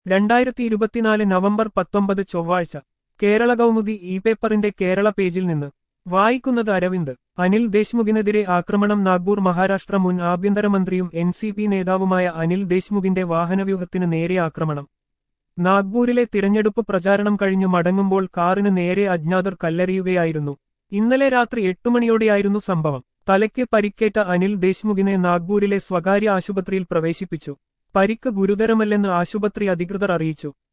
രണ്ടായിരത്തി ഇരുപത്തിനാല് നവംബർ പത്തൊമ്പത് ചൊവ്വാഴ്ച കേരള കൗമുദി ഇ പേപ്പറിന്റെ കേരള പേജിൽ നിന്ന് വായിക്കുന്നത് അരവിന്ദ് അനിൽ ദേശ്മുഖിനെതിരെ ആക്രമണം നാഗ്പൂർ മഹാരാഷ്ട്ര മുൻ ആഭ്യന്തരമന്ത്രിയും എൻ സി പി നേതാവുമായ അനിൽ ദേശ്മുഖിന്റെ വാഹനവ്യൂഹത്തിന് നേരെ ആക്രമണം നാഗ്പൂരിലെ തിരഞ്ഞെടുപ്പ് പ്രചാരണം കഴിഞ്ഞു മടങ്ങുമ്പോൾ കാറിന് നേരെ അജ്ഞാതർ കല്ലെറിയുകയായിരുന്നു ഇന്നലെ രാത്രി എട്ടുമണിയോടെയായിരുന്നു സംഭവം തലയ്ക്ക് പരിക്കേറ്റ അനിൽ ദേശ്മുഖിനെ നാഗ്പൂരിലെ സ്വകാര്യ ആശുപത്രിയിൽ പ്രവേശിപ്പിച്ചു പരിക്ക് ഗുരുതരമല്ലെന്ന് ആശുപത്രി അധികൃതർ അറിയിച്ചു